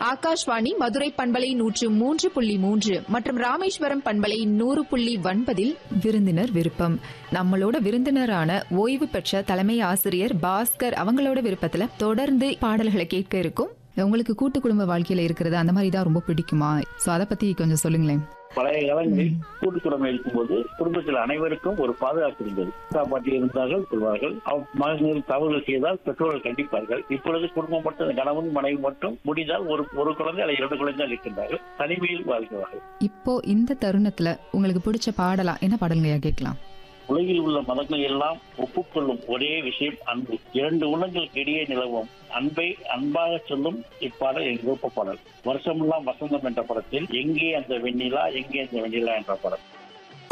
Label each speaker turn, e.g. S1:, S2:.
S1: ஆகாஷ்வாணி மதுரை பண்பலை நூற்று மூன்று புள்ளி மூன்று மற்றும் ராமேஸ்வரம் பண்பலை நூறு புள்ளி ஒன்பதில்
S2: விருந்தினர் விருப்பம் நம்மளோட விருந்தினரான ஓய்வு பெற்ற தலைமை ஆசிரியர் பாஸ்கர் அவங்களோட விருப்பத்துல தொடர்ந்து பாடல்களை கேட்க இருக்கும் உங்களுக்கு கூட்டு குடும்ப வாழ்க்கையில இருக்கிறது அந்த மாதிரி தான் ரொம்ப பிடிக்குமா சோ அத பத்தி கொஞ்சம் சொல்லுங்களேன்
S3: பழைய காலங்களில் கூட்டு குடும்பம் இருக்கும்போது குடும்பத்தில் அனைவருக்கும் ஒரு பாதுகாப்பு இருந்தது அக்கா பாட்டி இருந்தார்கள் சொல்வார்கள் அவ் மகன்கள் தவறுகள் செய்தால் பெற்றோர்கள் கண்டிப்பார்கள் இப்பொழுது குடும்பம் மட்டும் கணவன் மனைவி மட்டும் முடிந்தால் ஒரு ஒரு குழந்தை அல்லது இரண்டு குழந்தை இருக்கின்றார்கள் தனிமையில் வாழ்கிறார்கள்
S2: இப்போ இந்த தருணத்துல உங்களுக்கு பிடிச்ச பாடலா என்ன பாடல்களையா கேட்கலாம்
S3: உலகில் உள்ள மதங்கள் எல்லாம் ஒப்புக்கொள்ளும் ஒரே விஷயம் அன்பு இரண்டு உள்ளங்களுக்கு இடையே நிலவும் அன்பை அன்பாக சொல்லும் இப்பாடல் என் விருப்ப பாடல் வருஷமெல்லாம் வசந்தம் என்ற படத்தில் எங்கே அந்த வெண்ணிலா எங்கே அந்த வெண்ணிலா என்ற படம்